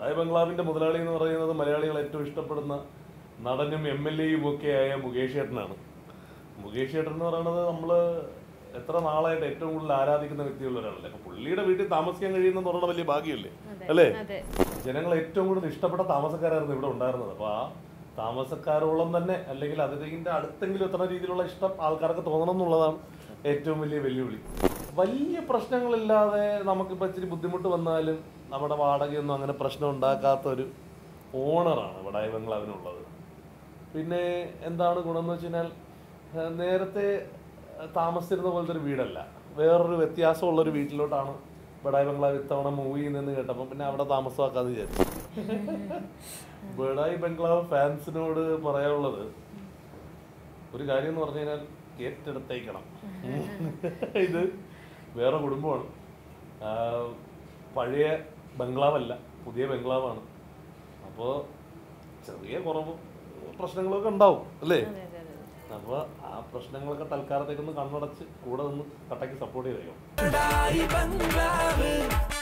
ബഡായി ബംഗ്ലാവിന്റെ മുതലാളി എന്ന് പറയുന്നത് മലയാളികൾ ഏറ്റവും ഇഷ്ടപ്പെടുന്ന നടനും എം എൽ എയും ഒക്കെ ആയ മുകേഷ് ചേട്ടനാണ് മുകേഷ് ചേട്ടൻ എന്ന് പറയുന്നത് നമ്മൾ എത്ര നാളായിട്ട് ഏറ്റവും കൂടുതൽ ആരാധിക്കുന്ന വ്യക്തിയുള്ള ഒരാളല്ലേ അപ്പൊ പുള്ളിയുടെ വീട്ടിൽ താമസിക്കാൻ കഴിയുന്നെന്ന് പറയുന്നത് വലിയ ഭാഗ്യമല്ലേ അല്ലേ അതെ ജനങ്ങൾ ഏറ്റവും കൂടുതൽ ഇഷ്ടപ്പെട്ട താമസക്കാരായിരുന്നു ഇവിടെ ഉണ്ടായിരുന്നത് അപ്പോൾ ആ താമസക്കാരോളം തന്നെ അല്ലെങ്കിൽ അതിന്റെ അടുത്തെങ്കിലും എത്ര രീതിയിലുള്ള ഇഷ്ടം ആൾക്കാർക്ക് തോന്നണം എന്നുള്ളതാണ് ഏറ്റവും വലിയ വെല്ലുവിളി വലിയ പ്രശ്നങ്ങളില്ലാതെ നമുക്കിപ്പോൾ ഇച്ചിരി ബുദ്ധിമുട്ട് വന്നാലും നമ്മുടെ വാടകയൊന്നും അങ്ങനെ പ്രശ്നം ഉണ്ടാക്കാത്ത ഒരു ഓണറാണ് വടായി ബംഗ്ലാവിനുള്ളത് പിന്നെ എന്താണ് ഗുണം എന്ന് വെച്ച് കഴിഞ്ഞാൽ ഏഹ് നേരത്തെ താമസിച്ചിരുന്ന പോലത്തെ ഒരു വീടല്ല വേറൊരു വ്യത്യാസമുള്ളൊരു വീട്ടിലോട്ടാണ് ബഡായി ബംഗ്ലാവ് ഇത്തവണ മൂവിയിൽ നിന്ന് കേട്ടപ്പോൾ പിന്നെ അവിടെ താമസമാക്കാന്ന് വിചാരിച്ചു ബഡായി ബംഗ്ലാവ് ഫാൻസിനോട് പറയാനുള്ളത് ഒരു കാര്യം എന്ന് പറഞ്ഞു കഴിഞ്ഞാൽ ഏറ്റെടുത്തേക്കണം ഇത് വേറെ കുടുംബമാണ് ആ, പഴയ ബംഗ്ലാവല്ല പുതിയ ബംഗ്ലാവാണ് അപ്പോൾ ചെറിയ കുറവും പ്രശ്നങ്ങളൊക്കെ ഉണ്ടാവും അല്ലേ അതെ അതെ അതെ അപ്പോൾ ആ പ്രശ്നങ്ങളൊക്കെ തൽക്കാലത്തേക്കൊന്ന് കണ്ണടച്ച് കൂടെ നിന്ന് കട്ടയ്ക്ക് സപ്പോർട്ട് ചെയ്തേക്കും ബഡായി ബംഗ്ലാവ്